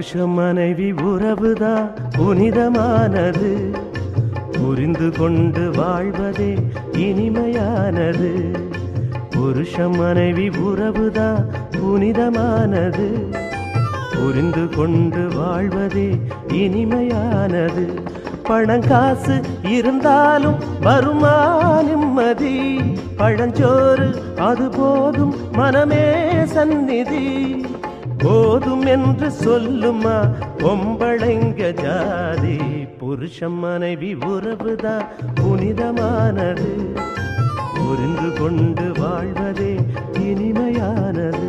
புருஷ மனைவி உறவுதான் புனிதமானது புரிந்து கொண்டு வாழ்வதே இனிமையானது புருஷ மனைவி உறவுதான் புனிதமானது புரிந்து கொண்டு வாழ்வதே இனிமையானது பணங்காசு இருந்தாலும் வருமா நிம்மதி பழஞ்சோறு அது போதும் மனமே சந்நிதி போதும் என்று சொல்லுமா பொம்பளைங்க ஜாதி புருஷம் மனைவி உறவுதான் புனிதமானது புரிந்து கொண்டு வாழ்வதே இனிமையானது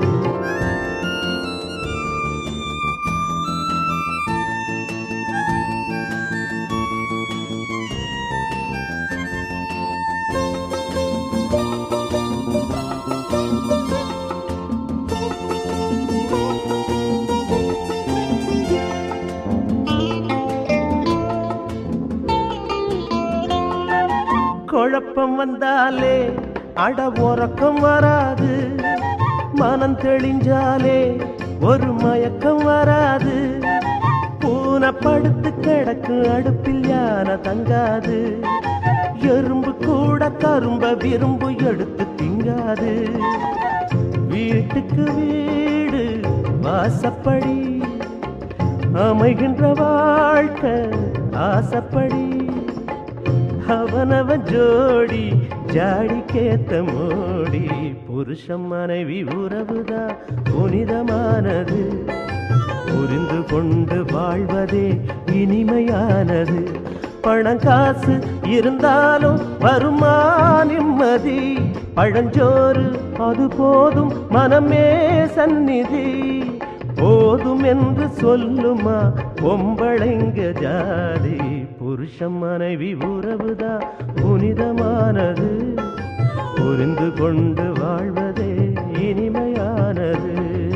குழப்பம் வந்தாலே அட உறக்கம் வராது மனம் தெளிஞ்சாலே ஒரு மயக்கம் வராது பூனை படுத்து கிடக்கு அடுப்பில் யானை தங்காது எறும்பு கூட கரும்ப விரும்பு எடுத்து திங்காது வீட்டுக்கு வீடு வாசப்படி அமைகின்ற வாழ்க்கை ஆசப்படி அவனவன் ஜோடி ஜாடி கேத்த மோடி புருஷம் மனைவி உறவுதான் புனிதமானது புரிந்து கொண்டு வாழ்வதே இனிமையானது பணம் காசு இருந்தாலும் வருமா நிம்மதி பழஞ்சோறு அது போதும் மனமே சந்நிதி போதும் என்று சொல்லுமா பொம்பளைங்க ஜாதி புருஷம் மனைவி உறவுதான் புனிதமானது புரிந்து கொண்டு வாழ்வதே இனிமையானது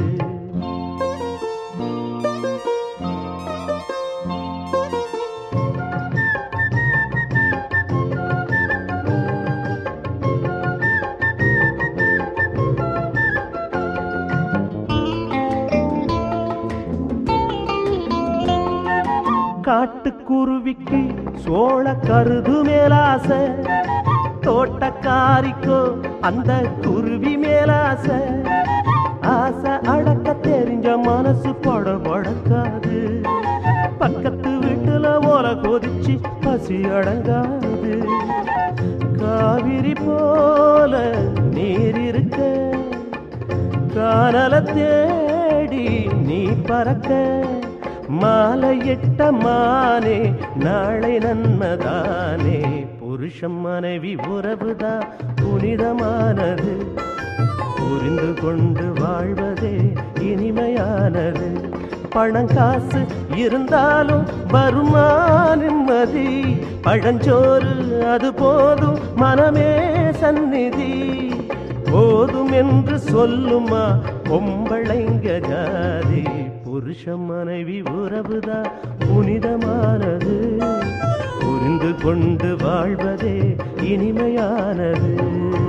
காட்டுக்குருவிக்கு சோழ கருது மேலாசை தோட்டக்காரிக்கோ அந்த குருவி மேலாசை ஆசை அடக்க தெரிஞ்ச மனசு பட படக்காது பக்கத்து வீட்டுல ஓல கொதிச்சு பசி அடங்காது காவிரி போல நீர் இருக்க கானல தேடி நீ பறக்க மாலையிட்ட மானே நாளை நன்மதானே புருஷம் மனைவி உறவுதான் புனிதமானது புரிந்து கொண்டு வாழ்வதே இனிமையானது பணம் காசு இருந்தாலும் வருமா நிம்மதி பழஞ்சோறு அது போதும் மனமே சந்நிதி போதும் என்று சொல்லுமா பொம்பளைங்க ஜாதி புருஷ மனைவி உறவுதான் புனிதமானது புரிந்து கொண்டு வாழ்வதே இனிமையானது